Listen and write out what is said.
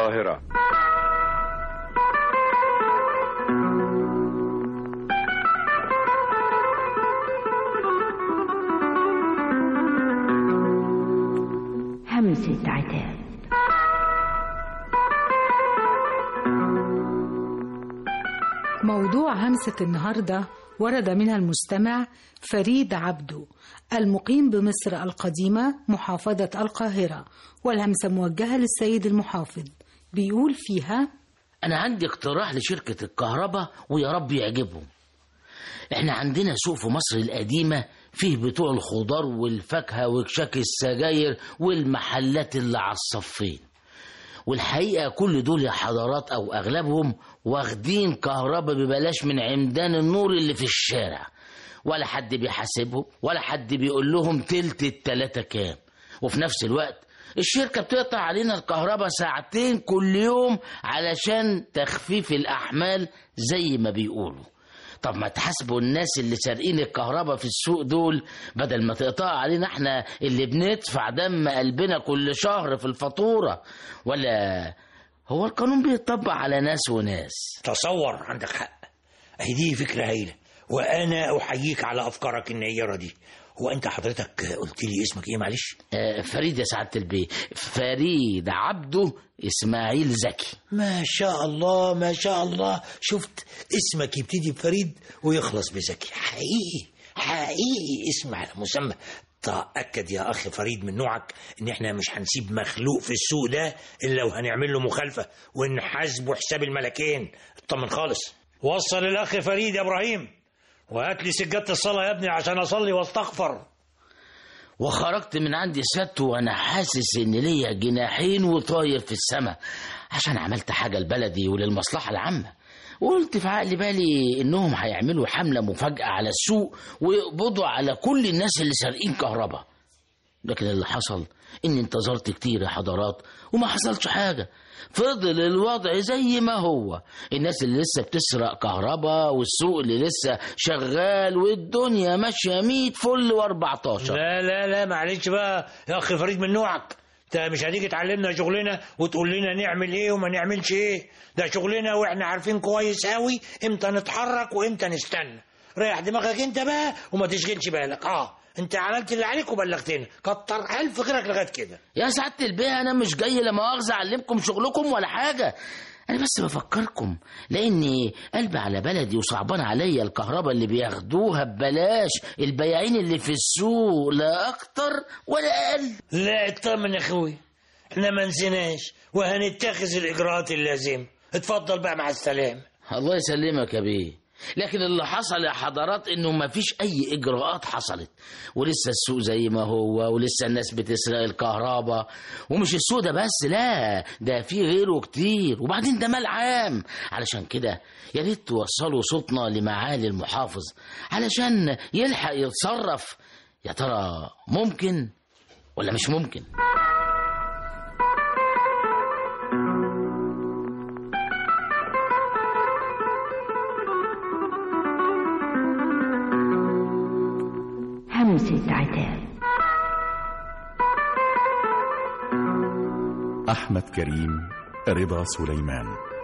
القاهرة همسة عتاب موضوع همسة النهاردة ورد منها المستمع فريد عبدو المقيم بمصر القديمة محافظة القاهرة والهمسة موجهة للسيد المحافظ بيقول فيها أنا عندي اقتراح لشركة الكهرباء ويا رب يعجبهم احنا عندنا سوق في مصر القديمة فيه بتوع الخضار والفاكهة وكشاك السجاير والمحلات اللي على الصفين والحقيقة كل دول يا حضرات أو أغلبهم واخدين كهرباء ببلاش من عمدان النور اللي في الشارع ولا حد بيحاسبهم ولا حد بيقول لهم تلت التلاتة كام وفي نفس الوقت الشركة بتقطع علينا الكهرباء ساعتين كل يوم علشان تخفيف الأحمال زي ما بيقولوا طب ما تحاسبوا الناس اللي سارقين الكهرباء في السوق دول بدل ما تقطع علينا احنا اللي بندفع دم قلبنا كل شهر في الفاتورة ولا هو القانون بيطبق على ناس وناس تصور عندك حق اهي دي فكرة هايلة وانا احييك على افكارك النيرة دي هو انت حضرتك قلت لي اسمك ايه معلش آه، فريد يا سعادة البيه فريد عبده إسماعيل زكي ما شاء الله ما شاء الله شفت اسمك يبتدي بفريد ويخلص بزكي حقيقي حقيقي اسم على مسمى تأكد يا أخي فريد من نوعك إن إحنا مش هنسيب مخلوق في السوق ده إلا وهنعمل له مخالفة ونحاسبه حساب الملكين اطمن خالص وصل الأخ فريد يا إبراهيم وهات لي سجادة الصلاة يا ابني عشان أصلي واستغفر وخرجت من عندي سبت وانا حاسس ان ليا جناحين وطاير في السماء عشان عملت حاجة لبلدي وللمصلحة العامة وقلت في عقل بالي انهم هيعملوا حملة مفاجأة على السوق ويقبضوا على كل الناس اللي سارقين كهرباء لكن اللي حصل اني انتظرت كتير يا حضرات وما حصلش حاجة فضل الوضع زي ما هو الناس اللي لسه بتسرق كهرباء والسوق اللي لسه شغال والدنيا ماشية 100 فل و14 لا لا لا معلش بقى يا أخي فريد من نوعك انت مش هتيجي تعلمنا شغلنا وتقول لنا نعمل ايه وما نعملش ايه ده شغلنا واحنا عارفين كويس قوي امتى نتحرك وامتى نستنى ريح دماغك انت بقى وما تشغلش بالك اه انت عملت اللي عليك وبلغتنا كتر الف خيرك لغايه كده يا سعادة البيه أنا مش جاي لا مؤاخذة أعلمكم شغلكم ولا حاجة أنا بس بفكركم لأني قلبي على بلدي وصعبان عليا الكهرباء اللي بياخدوها ببلاش البياعين اللي في السوق لا أكتر ولا أقل لا اطمن يا اخوي احنا ما نسيناش وهنتخذ الاجراءات اللازمه اتفضل بقى مع السلامه الله يسلمك يا بيه لكن اللي حصل يا حضرات انه مفيش اي اجراءات حصلت ولسه السوق زي ما هو ولسه الناس بتسرق الكهرباء ومش السوق ده بس لا ده في غيره كتير وبعدين ده مال عام علشان كده يا ريت توصلوا صوتنا لمعالي المحافظ علشان يلحق يتصرف يا ترى ممكن ولا مش ممكن همسة عتاب أحمد كريم رضا سليمان